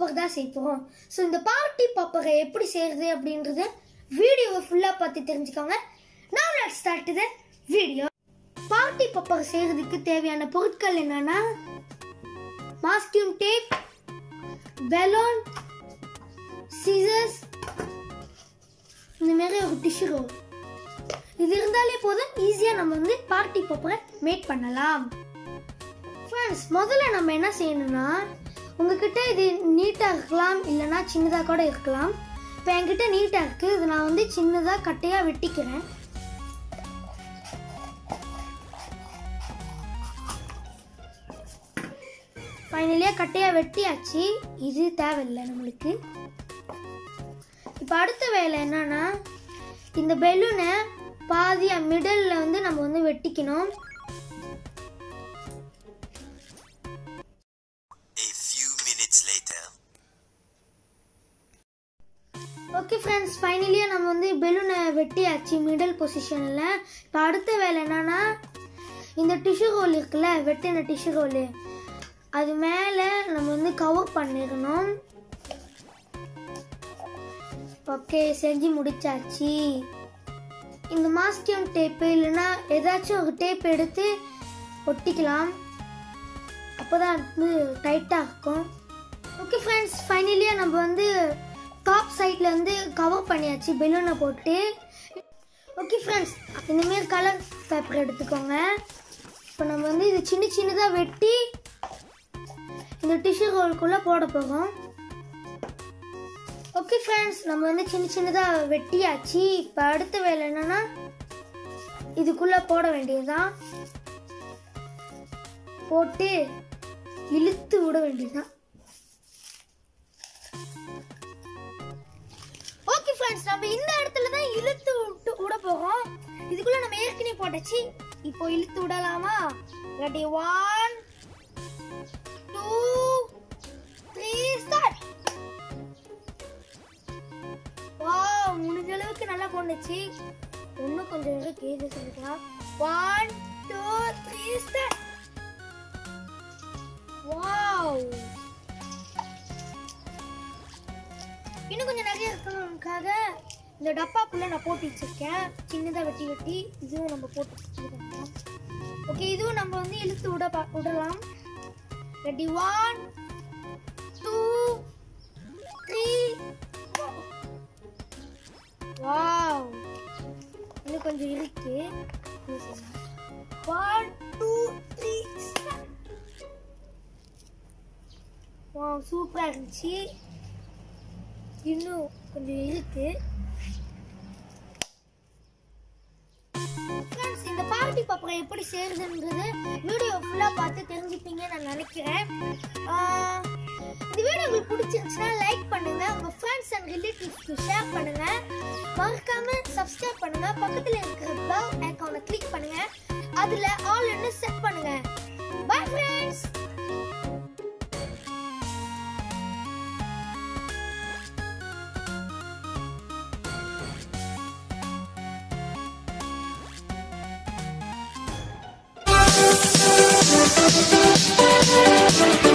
பாப்பர் தான் செய்ய போகிறோம் ஸோ இந்த பார்ட்டி பாப்பரை எப்படி செய்கிறது அப்படின்றத வீடியோவை ஃபுல்லாக பார்த்து தெரிஞ்சுக்கோங்க நான் let start the video party popper செய்கிறதுக்கு தேவையான பொருட்கள் என்னன்னா மாஸ்கியூம் டேப் பெலூன் சீசர்ஸ் இந்த மாதிரி ஒரு டிஷ்யூ ரோல் இது இருந்தாலே போதும் ஈஸியாக நம்ம வந்து பார்ட்டி பாப்பரை மேக் பண்ணலாம் ஃப்ரெண்ட்ஸ் முதல்ல நம்ம என்ன செய்யணும்னா உங்ககிட்ட இது நீட்டாக இருக்கலாம் இல்லைன்னா சின்னதாக கூட இருக்கலாம் இப்போ என்கிட்ட நீட்டாக இருக்குது இது நான் வந்து சின்னதாக கட்டையாக வெட்டிக்கிறேன் ஃபைனலியாக கட்டையாக வெட்டியாச்சு இது தேவையில்லை நம்மளுக்கு இப்போ அடுத்த வேலை என்னன்னா இந்த பெலூனை பாதியா மிடல்ல வந்து நம்ம வந்து வெட்டிக்கணும் A few minutes later. Okay friends ஃபைனலியாக நம்ம வந்து பெலூனை வெட்டியாச்சு மிடல் பொசிஷனில் இப்போ அடுத்த வேலை என்னன்னா இந்த டிஷ்யூ ரோல் இருக்குல்ல வெட்டின டிஷ்யூ ரோல் அது மேலே நம்ம வந்து கவர் பண்ணிடணும் ஓகே செஞ்சு முடிச்சாச்சு இந்த மாஸ்கியம் டேப்பு இல்லைன்னா ஏதாச்சும் ஒரு டேப் எடுத்து ஒட்டிக்கலாம் அப்போ தான் வந்து டைட்டாக இருக்கும் ஓகே ஃப்ரெண்ட்ஸ் ஃபைனலியாக நம்ம வந்து டாப் சைடில் வந்து கவர் பண்ணியாச்சு பெலூனை போட்டு ஓகே ஃப்ரெண்ட்ஸ் இந்தமாரி கலர் பேப்பர் எடுத்துக்கோங்க இப்போ நம்ம வந்து இது சின்ன சின்னதாக வெட்டி இந்த டிஷ்யூ ரோலுக்குள்ளே போட போகிறோம் ஓகே ஃப்ரெண்ட்ஸ் நம்ம வந்து சின்ன சின்னதாக வெட்டியாச்சு இப்போ அடுத்த வேலை என்னன்னா இதுக்குள்ளே போட வேண்டியதுதான் போட்டு இழுத்து விட வேண்டியதுதான் ஓகே ஃப்ரெண்ட்ஸ் நம்ம இந்த இடத்துல தான் இழுத்து விட்டு விட போறோம் இதுக்குள்ள நம்ம ஏற்கனவே போட்டாச்சு இப்போ இழுத்து விடலாமா ready one two three start வா முடிஞ்ச அளவுக்கு நல்லா போனுச்சு இன்னும் கொஞ்சம் இருக்கு இது சொல்லிக்கலாம் one two three start wow இன்னும் கொஞ்சம் நிறைய இருக்கணுக்காக இந்த டப்பாக்குள்ள நான் போட்டு வச்சிருக்கேன் சின்னதாக வெட்டி வெட்டி இதுவும் நம்ம போட்டு வச்சிருக்கோம் ஓகே இதுவும் நம்ம வந்து இழுத்து விட பா- விடலாம் ready one two three wow இன்னும் கொஞ்சம் இருக்கு ஒன் டூ த்ரீ வாவ் சூப்பராக இருந்துச்சு இன்னும் கொஞ்சம் இருக்கு Friends, இந்த பார்ட்டி பாப்பரை எப்படி செய்யறதுன்றது வீடியோ ஃபுல்லாக பார்த்து தெரிஞ்சுப்பீங்கன்னு நான் நினைக்கிறேன் ஆஹ், இந்த வீடியோ உங்களுக்கு பிடிச்சிருந்துச்சுன்னா லைக் பண்ணுங்க உங்க ஃப்ரெண்ட்ஸ் அண்ட் ரிலேட்டிவ்ஸ்க்கு ஷேர் பண்ணுங்க மறக்காம சப்ஸ்கிரைப் பண்ணுங்க பக்கத்துல இருக்கிற பெல் ஐகானை கிளிக் பண்ணுங்க அதுல ஆல் செட் பண்ணுங்க பை ஃப்ரெண்ட்ஸ் Thank you.